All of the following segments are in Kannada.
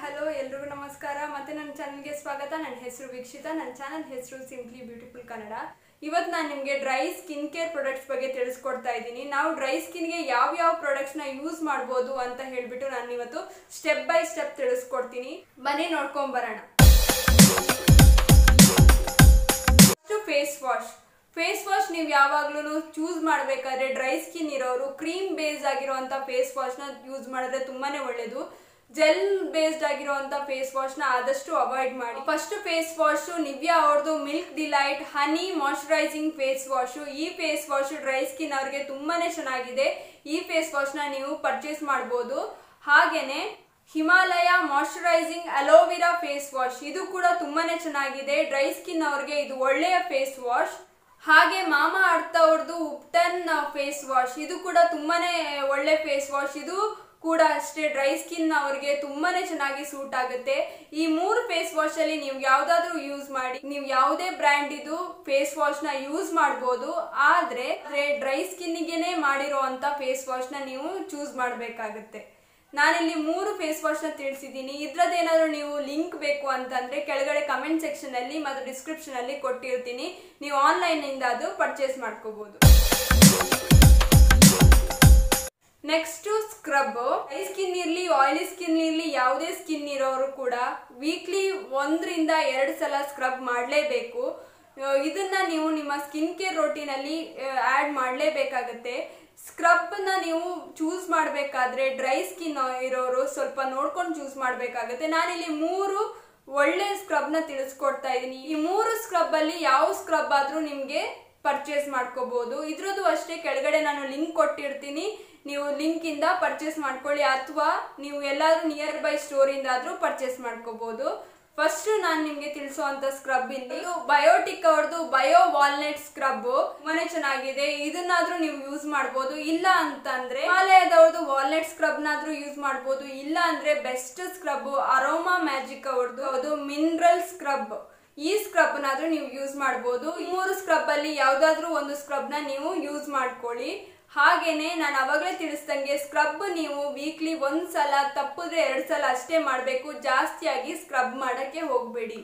ಹಲೋ ಎಲ್ರಿಗೂ ನಮಸ್ಕಾರ ಮತ್ತೆ ನನ್ನ ಚಾನಲ್ಗೆ ಸ್ವಾಗತ ನನ್ನ ಹೆಸರು ವೀಕ್ಷಿತಾ ನನ್ನ ಚಾನಲ್ ಹೆಸರು ಸಿಂಪ್ಲಿ ಬ್ಯೂಟಿಫುಲ್ ಕನ್ನಡ ಇವತ್ತು ನಾನು ನಿಮಗೆ ಡ್ರೈ ಸ್ಕಿನ್ ಕೇರ್ ಪ್ರಾಡಕ್ಟ್ಸ್ ಬಗ್ಗೆ ತಿಳಿಸ್ಕೊಡ್ತಾ ಇದ್ದೀನಿ ನಾವು ಡ್ರೈ ಸ್ಕಿನ್ಗೆ ಯಾವ ಯಾವ ಪ್ರಾಡಕ್ಟ್ಸ್ನ ಯೂಸ್ ಮಾಡ್ಬೋದು ಅಂತ ಹೇಳ್ಬಿಟ್ಟು ನಾನು ಇವತ್ತು ಸ್ಟೆಪ್ ಬೈ ಸ್ಟೆಪ್ ತಿಳಿಸ್ಕೊಡ್ತೀನಿ ಬನ್ನಿ ನೋಡ್ಕೊಂಡ್ ಬರೋಣ ಫೇಸ್ ವಾಶ್ ಫೇಸ್ ವಾಶ್ ನೀವು ಯಾವಾಗ್ಲೂ ಚೂಸ್ ಮಾಡಬೇಕಾದ್ರೆ ಡ್ರೈ ಸ್ಕಿನ್ ಇರೋರು ಕ್ರೀಮ್ ಬೇಸ್ಡ್ ಆಗಿರುವಂತ ಫೇಸ್ ವಾಶ್ನ ಯೂಸ್ ಮಾಡಿದ್ರೆ ತುಂಬಾನೇ ಒಳ್ಳೇದು ಜೆಲ್ ಬೇಸ್ಡ್ ಆಗಿರುವಂತ ಫೇಸ್ ವಾಶ್ನ ಆದಷ್ಟು ಅವಾಯ್ಡ್ ಮಾಡಿ ಫಸ್ಟ್ ಫೇಸ್ ವಾಶ್ ನಿವ್ಯಾ ಅವ್ರದ್ದು milk delight honey moisturising face wash ಈ ಫೇಸ್ ವಾಶ್ ಡ್ರೈ ಸ್ಕಿನ್ ಅವ್ರಿಗೆ ತುಂಬಾನೇ ಚೆನ್ನಾಗಿದೆ ಈ ಫೇಸ್ ವಾಶ್ನ ನೀವು ಪರ್ಚೇಸ್ ಮಾಡ್ಬೋದು ಹಾಗೇನೆ Himalaya moisturising aloe vera face wash ಇದು ಕೂಡ ತುಂಬಾನೇ ಚೆನ್ನಾಗಿದೆ ಡ್ರೈ ಸ್ಕಿನ್ ಅವ್ರಿಗೆ ಇದು ಒಳ್ಳೆಯ ಫೇಸ್ ವಾಶ್ ಹಾಗೆ ಮಾಮಾ ಅರ್ಥ ಅವ್ರದ್ದು ಉಪ್ಟನ್ ಫೇಸ್ ವಾಶ್ ಇದು ಕೂಡ ತುಂಬಾನೇ ಒಳ್ಳೆ ಫೇಸ್ ವಾಶ್ ಇದು ಕೂಡ ಅಷ್ಟೇ ಡ್ರೈ ಸ್ಕಿನ್ ಅವ್ರಿಗೆ ತುಂಬಾನೇ ಚೆನ್ನಾಗಿ ಸೂಟ್ ಆಗುತ್ತೆ ಈ ಮೂರು ಫೇಸ್ ವಾಶ್ ಅಲ್ಲಿ ನೀವು ಯಾವ್ದಾದ್ರು ಯೂಸ್ ಮಾಡಿ ನೀವು ಯಾವುದೇ ಬ್ರ್ಯಾಂಡ್ ಇದು ಫೇಸ್ ವಾಶ್ ನ ಯೂಸ್ ಮಾಡಬಹುದು ಆದ್ರೆ ಡ್ರೈ ಸ್ಕಿನ್ನಿಗೆನೆ ಮಾಡಿರೋ ಅಂತ ಫೇಸ್ ವಾಶ್ ನ ನೀವು ಚೂಸ್ ಮಾಡಬೇಕಾಗುತ್ತೆ ನಾನಿಲ್ಲಿ ಮೂರು ಫೇಸ್ ವಾಶ್ ನ ತಿಳಿಸಿದ್ದೀನಿ ಇದ್ರದ್ದೇನಾದ್ರೂ ನೀವು ಲಿಂಕ್ ಬೇಕು ಅಂತಂದ್ರೆ ಕೆಳಗಡೆ ಕಮೆಂಟ್ ಸೆಕ್ಷನ್ ಅಲ್ಲಿ ಮತ್ತು ಡಿಸ್ಕ್ರಿಪ್ಷನ್ ಅಲ್ಲಿ ಕೊಟ್ಟಿರ್ತೀನಿ ನೀವು ಆನ್ಲೈನ್ ಇಂದ ಅದು ಪರ್ಚೇಸ್ ಮಾಡ್ಕೋಬಹುದು ನೆಕ್ಸ್ಟ್ ಸ್ಕ್ರಬ್ ಡ್ರೈ ಸ್ಕಿನ್ ಇರ್ಲಿ ಆಯಿಲಿ ಸ್ಕಿನ್ ಇರ್ಲಿ ಯಾವುದೇ ಸ್ಕಿನ್ ಇರೋರು ಕೂಡ ವೀಕ್ಲಿ ಒಂದರಿಂದ ಎರಡು ಸಲ ಸ್ಕ್ರಬ್ ಮಾಡಲೇಬೇಕು ಇದನ್ನ ನೀವು ನಿಮ್ಮ ಸ್ಕಿನ್ ಕೇರ್ ರೋಟೀನ್ ಅಲ್ಲಿ ಆಡ್ ಮಾಡಲೇಬೇಕಾಗತ್ತೆ ಸ್ಕ್ರಬ್ ನ ನೀವು ಚೂಸ್ ಮಾಡಬೇಕಾದ್ರೆ ಡ್ರೈ ಸ್ಕಿನ್ ಇರೋರು ಸ್ವಲ್ಪ ನೋಡ್ಕೊಂಡು ಚೂಸ್ ಮಾಡಬೇಕಾಗತ್ತೆ ನಾನಿಲ್ಲಿ ಮೂರು ಒಳ್ಳೆ ಸ್ಕ್ರಬ್ ನ ತಿಳಿಸ್ಕೊಡ್ತಾ ಇದ್ದೀನಿ ಈ ಮೂರು ಸ್ಕ್ರಬ್ ಅಲ್ಲಿ ಯಾವ ಸ್ಕ್ರಬ್ ಆದ್ರೂ ನಿಮ್ಗೆ ಪರ್ಚೇಸ್ ಮಾಡ್ಕೋಬಹುದು ಇದ್ರದ್ದು ಅಷ್ಟೇ ಕೆಳಗಡೆ ನಾನು ಲಿಂಕ್ ಕೊಟ್ಟಿರ್ತೀನಿ ನೀವು ಲಿಂಕ್ ಇಂದ ಪರ್ಚೇಸ್ ಮಾಡ್ಕೊಳ್ಳಿ ಅಥವಾ ನೀವು ಎಲ್ಲಾದ್ರೂ ನಿಯರ್ ಬೈ ಸ್ಟೋರ್ ಇಂದ ಆದ್ರೂ ಪರ್ಚೇಸ್ ಮಾಡ್ಕೋಬಹುದು ಫಸ್ಟ್ ನಾನು ನಿಮ್ಗೆ ತಿಳಿಸುವಂತ ಸ್ಕ್ರಬ್ ಇಲ್ಲಿ ಇದು ಬಯೋಟಿಕ್ ಅವ್ರದ್ದು ಬಯೋ ವಾಲ್ನಟ್ ಸ್ಕ್ರಬ್ ತುಂಬಾನೇ ಚೆನ್ನಾಗಿದೆ ಇದನ್ನಾದ್ರೂ ನೀವು ಯೂಸ್ ಮಾಡಬಹುದು ಇಲ್ಲ ಅಂತಂದ್ರೆ ಹಿಮಾಲಯದವ್ರದ್ದು ವಾಲ್ನಟ್ ಸ್ಕ್ರಬ್ ನಾದ್ರೂ ಯೂಸ್ ಮಾಡಬಹುದು ಇಲ್ಲ ಅಂದ್ರೆ ಬೆಸ್ಟ್ ಸ್ಕ್ರಬ್ ಅರೋಮಾ ಮ್ಯಾಜಿಕ್ ಅವ್ರದ್ದು ಅದು ಮಿನರಲ್ ಸ್ಕ್ರಬ್ ಈ ಸ್ಕ್ರಬ್ ನಾದ್ರೂ ನೀವು ಯೂಸ್ ಮಾಡಬಹುದು ಈ ಮೂರು ಸ್ಕ್ರಬ್ ಅಲ್ಲಿ ಯಾವ್ದಾದ್ರೂ ಒಂದು ಸ್ಕ್ರಬ್ ನ ನೀವು ಯೂಸ್ ಮಾಡ್ಕೊಳ್ಳಿ ಹಾಗೇನೆ ನಾನು ಅವಾಗಲೇ ತಿಳಿಸ್ದಂಗೆ ಸ್ಕ್ರಬ್ ನೀವು ವೀಕ್ಲಿ ಒಂದ್ ಸಲ ತಪ್ಪಿದ್ರೆ ಎರಡ್ ಸಲ ಅಷ್ಟೇ ಮಾಡಬೇಕು ಜಾಸ್ತಿಯಾಗಿ ಸ್ಕ್ರಬ್ ಮಾಡಕ್ಕೆ ಹೋಗ್ಬೇಡಿ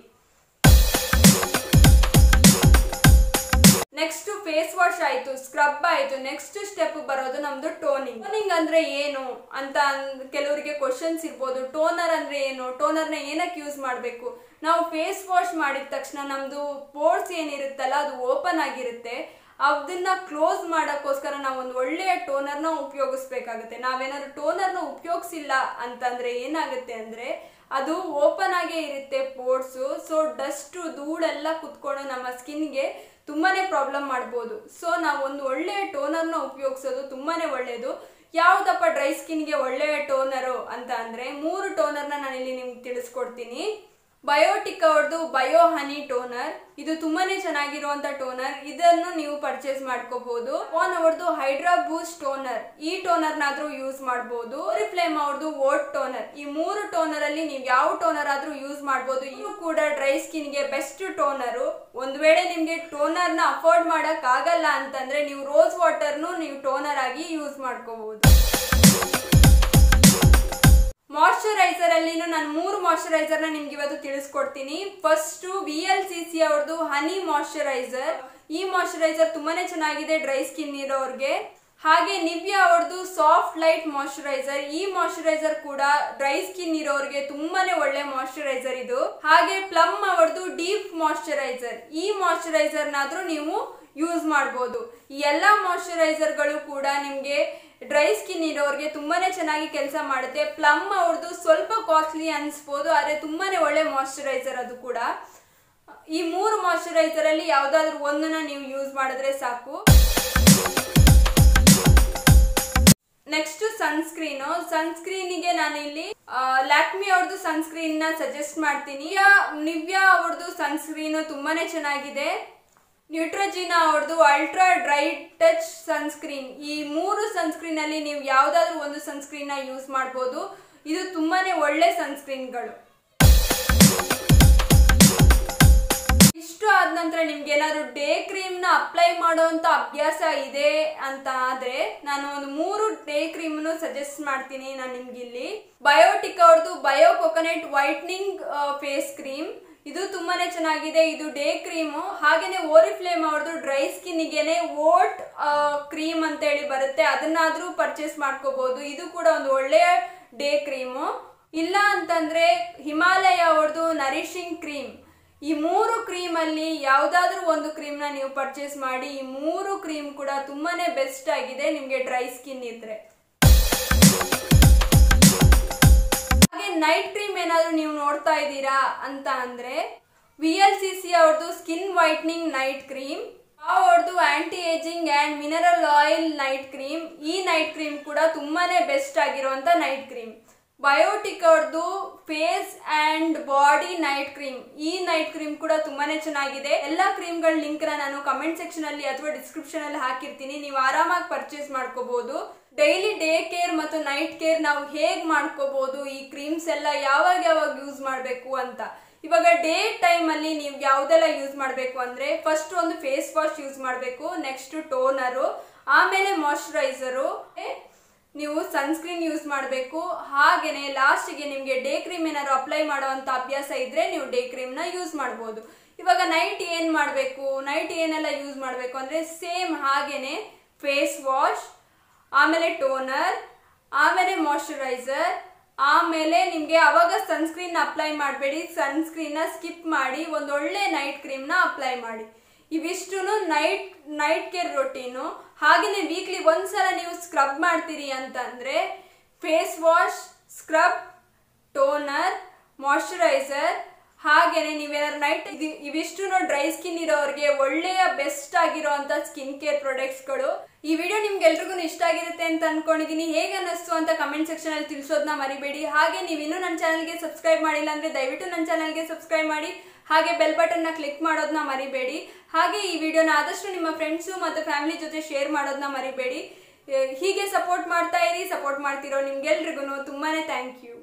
ನೆಕ್ಸ್ಟ್ ಫೇಸ್ ವಾಶ್ ಆಯ್ತು ಸ್ಕ್ರಬ್ ಆಯ್ತು ನೆಕ್ಸ್ಟ್ ಸ್ಟೆಪ್ ಬರೋದು ನಮ್ದು ಟೋನಿಂಗ್ ಟೋನಿಂಗ್ ಅಂದ್ರೆ ಏನು ಅಂತ ಕೆಲವರಿಗೆ ಕ್ವಶನ್ಸ್ ಇರ್ಬೋದು ಟೋನರ್ ಅಂದ್ರೆ ಏನು ಟೋನರ್ ನ ಏನಕ್ಕೆ ಯೂಸ್ ಮಾಡಬೇಕು ನಾವು ಫೇಸ್ ವಾಶ್ ಮಾಡಿದ ತಕ್ಷಣ ನಮ್ದು ಪೋರ್ಸ್ ಏನಿರುತ್ತಲ್ಲ ಅದು ಓಪನ್ ಆಗಿರುತ್ತೆ ಅದನ್ನ ಕ್ಲೋಸ್ ಮಾಡೋಕ್ಕೋಸ್ಕರ ನಾವು ಒಂದು ಒಳ್ಳೆಯ ಟೋನರ್ನ ಉಪಯೋಗಿಸ್ಬೇಕಾಗುತ್ತೆ ನಾವೇನಾದ್ರು ಟೋನರ್ನ ಉಪಯೋಗಿಸಿಲ್ಲ ಅಂತಂದ್ರೆ ಏನಾಗುತ್ತೆ ಅಂದ್ರೆ ಅದು ಓಪನ್ ಆಗೇ ಇರುತ್ತೆ ಪೋರ್ಟ್ಸು ಸೊ ಡಸ್ಟ್ ಧೂಳೆಲ್ಲ ಕುತ್ಕೊಂಡು ನಮ್ಮ ಸ್ಕಿನ್ಗೆ ತುಂಬಾನೇ ಪ್ರಾಬ್ಲಮ್ ಮಾಡ್ಬೋದು ಸೊ ನಾವು ಒಂದು ಒಳ್ಳೆಯ ಟೋನರ್ನ ಉಪಯೋಗಿಸೋದು ತುಂಬಾನೇ ಒಳ್ಳೆಯದು ಯಾವುದಪ್ಪ ಡ್ರೈ ಸ್ಕಿನ್ಗೆ ಒಳ್ಳೆಯ ಟೋನರು ಅಂತ ಅಂದ್ರೆ ಮೂರು ಟೋನರ್ನ ನಾನಿಲ್ಲಿ ನಿಮ್ಗೆ ತಿಳಿಸ್ಕೊಡ್ತೀನಿ ಬಯೋಟಿಕ್ ಅವ್ರದ್ದು ಬಯೋ ಹನಿ ಟೋನರ್ ಇದು ತುಂಬಾನೇ ಚೆನ್ನಾಗಿರುವಂತ ಟೋನರ್ ಇದನ್ನು ನೀವು ಪರ್ಚೇಸ್ ಮಾಡ್ಕೋಬಹುದು ಓನ್ ಅವ್ರದ್ದು ಹೈಡ್ರಾ ಬೂಸ್ಟ್ ಟೋನರ್ ಈ ಟೋನರ್ ನಾದ್ರೂ ಯೂಸ್ ಮಾಡಬಹುದು ಫ್ಲೇಮ್ ಅವ್ರದ್ದು ವೋಟ್ ಟೋನರ್ ಈ ಮೂರು ಟೋನರ್ ಅಲ್ಲಿ ನೀವು ಯಾವ ಟೋನರ್ ಆದ್ರೂ ಯೂಸ್ ಮಾಡಬಹುದು ಇವು ಕೂಡ ಡ್ರೈ ಸ್ಕಿನ್ ಗೆ ಬೆಸ್ಟ್ ಟೋನರ್ ಒಂದ್ ವೇಳೆ ನಿಮ್ಗೆ ಟೋನರ್ ನ ಅಫೋರ್ಡ್ ಮಾಡಕ್ ಆಗಲ್ಲ ಅಂತಂದ್ರೆ ನೀವು ರೋಸ್ ವಾಟರ್ನು ನೀವು ಟೋನರ್ ಆಗಿ ಯೂಸ್ ಮಾಡ್ಕೋಬಹುದು ಮಾಯಶ್ಚರೈಸರ್ ಅಲ್ಲಿನೂ ನಾನು ಮೂರು ಮಾಯಶ್ಚರೈಸರ್ ನ ನಿಮ್ಗೆ ಇವತ್ತು ತಿಳಿಸ್ಕೊಡ್ತೀನಿ first V L C C ಅವ್ರದ್ದು ಹನಿ ಮಾಯಶ್ಚರೈಸರ್ ಈ ಮಾಯಶ್ಚರೈಸರ್ ತುಂಬಾನೇ ಚೆನ್ನಾಗಿದೆ ಡ್ರೈ ಸ್ಕಿನ್ ಇರೋರ್ಗೆ ಹಾಗೆ ನಿವ್ಯಾ ಅವ್ರದ್ದು ಸಾಫ್ಟ್ ಲೈಟ್ ಮಾಯಶ್ಚರೈಸರ್ ಈ ಮಾಯಶ್ಚರೈಸರ್ ಕೂಡ ಡ್ರೈ ಸ್ಕಿನ್ ಇರೋರಿಗೆ ತುಂಬಾನೇ ಒಳ್ಳೆ ಮಾಯಶ್ಚರೈಸರ್ ಇದು ಹಾಗೆ ಪ್ಲಮ್ ಅವ್ರದ್ದು ಡೀಪ್ ಮಾಯಶ್ಚರೈಸರ್ ಈ ಮಾಯಶ್ಚರೈಸರ್ ನಾದ್ರೂ ನೀವು ಯೂಸ್ ಮಾಡಬಹುದು ಈ ಎಲ್ಲಾ ಮಾಯಶ್ಚರೈಸರ್ಗಳು ಕೂಡ ನಿಮ್ಗೆ ಡ್ರೈ ಸ್ಕಿನ್ ಇರೋರಿಗೆ ತುಂಬಾನೇ ಚೆನ್ನಾಗಿ ಕೆಲಸ ಮಾಡುತ್ತೆ ಪ್ಲಮ್ ಅವ್ರದ್ದು ಸ್ವಲ್ಪ ಕಾಸ್ಟ್ಲಿ ಅನ್ಸ್ಬೋದು ಆದ್ರೆ ತುಂಬಾನೇ ಒಳ್ಳೆ ಮಾಯಶ್ಚರೈಸರ್ ಅದು ಕೂಡ ಈ ಮೂರು ಮಾಯಶ್ಚರೈಸರ್ ಅಲ್ಲಿ ಯಾವ್ದಾದ್ರು ಒಂದನ್ನ ನೀವು ಯೂಸ್ ಮಾಡಿದ್ರೆ ಸಾಕು ನೆಕ್ಸ್ಟ್ ಸನ್ಸ್ಕ್ರೀನ್ ಸನ್ಸ್ಕ್ರೀನಿಗೆ ನಾನು ಇಲ್ಲಿ ಲ್ಯಾಕ್ಮಿ ಅವ್ರದ್ದು ಸನ್ಸ್ಕ್ರೀನ್ ನ ಸಜೆಸ್ಟ್ ಮಾಡ್ತೀನಿ ನಿವ್ಯಾ ಅವ್ರದ್ದು ಸನ್ಸ್ಕ್ರೀನ್ ತುಂಬಾನೇ ಚೆನ್ನಾಗಿದೆ ನ್ಯೂಟ್ರಜಿನಾ ಅವ್ರದ್ದು ಅಲ್ಟ್ರಾ ಡ್ರೈ ಟಚ್ ಸನ್ಸ್ಕ್ರೀನ್ ಈ ಮೂರು ಸನ್ಸ್ಕ್ರೀನ್ ಅಲ್ಲಿ ನೀವು ಯಾವ್ದಾದ್ರು ಒಂದು ಸನ್ಸ್ಕ್ರೀನ್ ನ ಯೂಸ್ ಮಾಡಬಹುದು ಇದು ತುಂಬಾನೇ ಒಳ್ಳೆ ಸನ್ಸ್ಕ್ರೀನ್ಗಳು ಇಷ್ಟು ಆದ ನಂತರ ನಿಮ್ಗೆ ಏನಾದ್ರು ಡೇ ಕ್ರೀಮ್ ನ ಅಪ್ಲೈ ಮಾಡುವಂತ ಅಭ್ಯಾಸ ಇದೆ ಅಂತ ಆದ್ರೆ ನಾನು ಒಂದು ಮೂರು ಡೇ ಕ್ರೀಮ್ ಸಜೆಸ್ಟ್ ಮಾಡ್ತೀನಿ ನಾನು ನಿಮ್ಗಿಲ್ಲಿ ಬಯೋಟಿಕ್ ಅವ್ರದ್ದು bio coconut whitening face cream ಇದು ತುಂಬಾನೇ ಚೆನ್ನಾಗಿದೆ ಇದು ಡೇ ಕ್ರೀಮು ಹಾಗೇನೆ ಓರಿಫ್ಲೇಮ್ ಅವ್ರದ್ದು ಡ್ರೈ ಸ್ಕಿನ್ನಿಗೆನೆ ಓಟ್ ಕ್ರೀಮ್ ಅಂತ ಹೇಳಿ ಬರುತ್ತೆ ಅದನ್ನಾದ್ರೂ ಪರ್ಚೇಸ್ ಮಾಡ್ಕೋಬಹುದು ಇದು ಕೂಡ ಒಂದು ಒಳ್ಳೆಯ ಡೇ ಕ್ರೀಮು ಇಲ್ಲ ಅಂತಂದ್ರೆ ಹಿಮಾಲಯ ಅವ್ರದ್ದು ನರಿಶಿಂಗ್ ಕ್ರೀಮ್ ಈ ಮೂರು ಕ್ರೀಮ್ ಅಲ್ಲಿ ಯಾವ್ದಾದ್ರೂ ಒಂದು ಕ್ರೀಮ್ ನ ನೀವು ಪರ್ಚೇಸ್ ಮಾಡಿ ಈ ಮೂರು ಕ್ರೀಮ್ ಕೂಡ ತುಂಬಾನೇ ಬೆಸ್ಟ್ ಆಗಿದೆ ನಿಮ್ಗೆ ಡ್ರೈ ಸ್ಕಿನ್ ಇದ್ರೆ ಹಾಗೆ ನೈಟ್ ಕ್ರೀಮ್ ಏನಾದ್ರು ನೀವು ನೋಡ್ತಾ ಇದ್ದೀರಾ ಅಂತ ಅಂದ್ರೆ ವಿ ಎಲ್ ಸಿ ಸಿ ಅವ್ರದ್ದು ಸ್ಕಿನ್ ವೈಟ್ನಿಂಗ್ ನೈಟ್ ಕ್ರೀಮ್ ಅವ್ರದ್ದು anti ageing and mineral oil night cream ಈ ನೈಟ್ ಕ್ರೀಮ್ ಕೂಡ ತುಂಬಾನೇ ಬೆಸ್ಟ್ ಆಗಿರುವಂತ ನೈಟ್ ಕ್ರೀಮ್ ಬಯೋಟಿಕ್ ಅವ್ರದ್ದು face and body night cream ಈ ನೈಟ್ ಕ್ರೀಮ್ ಕೂಡ ತುಂಬಾನೇ ಚೆನ್ನಾಗಿದೆ ಎಲ್ಲಾ ಕ್ರೀಮ್ಗಳ ಲಿಂಕ್ ನ ನಾನು ಕಮೆಂಟ್ ಸೆಕ್ಷನ್ ಅಲ್ಲಿ ಅಥವಾ ಡಿಸ್ಕ್ರಿಪ್ಷನ್ ಅಲ್ಲಿ ಹಾಕಿರ್ತೀನಿ ನೀವು ಆರಾಮಾಗಿ ಪರ್ಚೇಸ್ ಮಾಡ್ಕೋಬಹುದು ಡೈಲಿ ಡೇ ಕೇರ್ ಮತ್ತು ನೈಟ್ ಕೇರ್ ನಾವು ಹೇಗ್ ಮಾಡ್ಕೋಬಹುದು ಈ ಕ್ರೀಮ್ಸ್ ಎಲ್ಲ ಯಾವಾಗ ಯಾವಾಗ ಯೂಸ್ ಮಾಡಬೇಕು ಅಂತ ಇವಾಗ ಡೇ ಟೈಮ್ ಅಲ್ಲಿ ನೀವು ಯಾವ್ದೆಲ್ಲ ಯೂಸ್ ಮಾಡಬೇಕು ಅಂದ್ರೆ ಫಸ್ಟ್ ಒಂದು ಫೇಸ್ ವಾಶ್ ಯೂಸ್ ಮಾಡಬೇಕು ನೆಕ್ಸ್ಟ್ ಟೋನರು ಆಮೇಲೆ ಮಾಯಶ್ಚರೈಸರು ನೀವು ಸನ್ಸ್ಕ್ರೀನ್ ಯೂಸ್ ಮಾಡಬೇಕು ಹಾಗೇನೆ ಲಾಸ್ಟ್ಗೆ ನಿಮಗೆ ಡೇ ಕ್ರೀಮ್ ಏನಾದ್ರು ಅಪ್ಲೈ ಮಾಡುವಂತ ಅಭ್ಯಾಸ ಇದ್ರೆ ನೀವು ಡೇ ಕ್ರೀಮ್ನ ಯೂಸ್ ಮಾಡ್ಬೋದು ಇವಾಗ ನೈಟ್ ಏನ್ ಮಾಡಬೇಕು ನೈಟ್ ಏನೆಲ್ಲ ಯೂಸ್ ಮಾಡಬೇಕು ಅಂದ್ರೆ ಸೇಮ್ ಹಾಗೇನೆ ಫೇಸ್ ವಾಶ್ ಆಮೇಲೆ ಟೋನರ್ ಆಮೇಲೆ ಮಾಯಶ್ಚರೈಸರ್ ಆಮೇಲೆ ನಿಮಗೆ ಅವಾಗ ಸನ್ಸ್ಕ್ರೀನ್ ಅಪ್ಲೈ ಮಾಡಬೇಡಿ ಸನ್ಸ್ಕ್ರೀನ್ನ ಸ್ಕಿಪ್ ಮಾಡಿ ಒಂದು ಒಳ್ಳೆ ನೈಟ್ ಕ್ರೀಮ್ನ ಅಪ್ಲೈ ಮಾಡಿ ಇವಿಷ್ಟು ನೈಟ್ ನೈಟ್ ಕೇರ್ ರೊಟೀನು ಹಾಗೆಯೇ ವೀಕ್ಲಿ ಒಂದ್ಸಲ ನೀವು ಸ್ಕ್ರಬ್ ಮಾಡ್ತೀರಿ ಅಂತಂದ್ರೆ face wash scrub toner moisturiser ಹಾಗೇನೆ ನೀವೇನಾದ್ರು ನೈಟ್ ಇವಿಷ್ಟು ಡ್ರೈ ಸ್ಕಿನ್ ಇರೋರಿಗೆ ಒಳ್ಳೆಯ ಬೆಸ್ಟ್ ಆಗಿರೋಂಥ ಸ್ಕಿನ್ ಕೇರ್ ಪ್ರಾಡಕ್ಟ್ಸ್ಗಳು ಈ ವಿಡಿಯೋ ನಿಮ್ಗೆ ಎಲ್ರಿಗೂ ಇಷ್ಟ ಆಗಿರುತ್ತೆ ಅಂತ ಅನ್ಕೊಂಡಿದೀನಿ ಹೇಗೆ ಅನ್ನಿಸ್ತು ಅಂತ ಕಮೆಂಟ್ ಸೆಕ್ಷನ್ ಅಲ್ಲಿ ತಿಳಿಸೋದನ್ನ ಮರಿಬೇಡಿ ಹಾಗೆ ನೀವು ಇನ್ನೂ ನನ್ನ ಚಾನಲ್ಗೆ ಸಬ್ಸ್ಕ್ರೈಬ್ ಮಾಡಿಲ್ಲ ಅಂದ್ರೆ ದಯವಿಟ್ಟು ನನ್ನ ಚಾನಲ್ಗೆ ಸಬ್ಸ್ಕ್ರೈಬ್ ಮಾಡಿ ಹಾಗೆ ಬೆಲ್ ಬಟನ್ನ ಕ್ಲಿಕ್ ಮಾಡೋದನ್ನ ಮರಿಬೇಡಿ ಹಾಗೆ ಈ ವಿಡಿಯೋನ ಆದಷ್ಟು ನಿಮ್ಮ ಫ್ರೆಂಡ್ಸು ಮತ್ತು ಫ್ಯಾಮಿಲಿ ಜೊತೆ ಶೇರ್ ಮಾಡೋದನ್ನ ಮರಿಬೇಡಿ ಹೀಗೆ ಸಪೋರ್ಟ್ ಮಾಡ್ತಾ ಇರಿ ಸಪೋರ್ಟ್ ಮಾಡ್ತಿರೋ ನಿಮ್ಗೆಲ್ರಿಗೂ ತುಂಬಾನೇ ಥ್ಯಾಂಕ್ ಯು